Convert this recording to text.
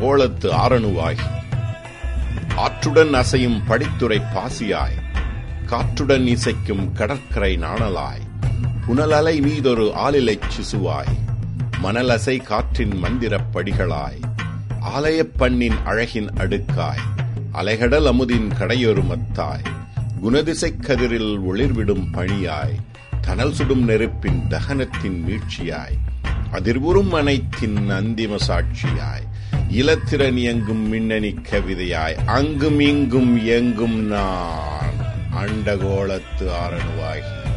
அண்டகோளத்து ஆரணுவாகி ஆற்றுடன் அசையும் படித்துறை பாசியாய் காற்றுடன் இசைக்கும் கடற்கரை நாணலாய் புனலலை மீதொரு ஆலிலைச் சிசுவாய் மணலசை காற்றின் மந்திரப் படிகளாய் ஆலயப் பண்ணின் அழகின் அடுக்காய் அலைகடல் அமுதின் கடையொரு மத்தாய் குணதிசைக் கதிரில் ஒளிர்விடும் பணியாய் தனல் சுடும் நெருப்பின் தகனத்தின் மீட்சியாய் அதிர்வுறும் அனைத்தின் அந்திம சாட்சியாய் இலத்திறன் இயங்கும் மின்னணி கவிதையாய் அங்கும் இங்கும் எங்கும் நான் அண்டகோளத்து ஆரணுவாகி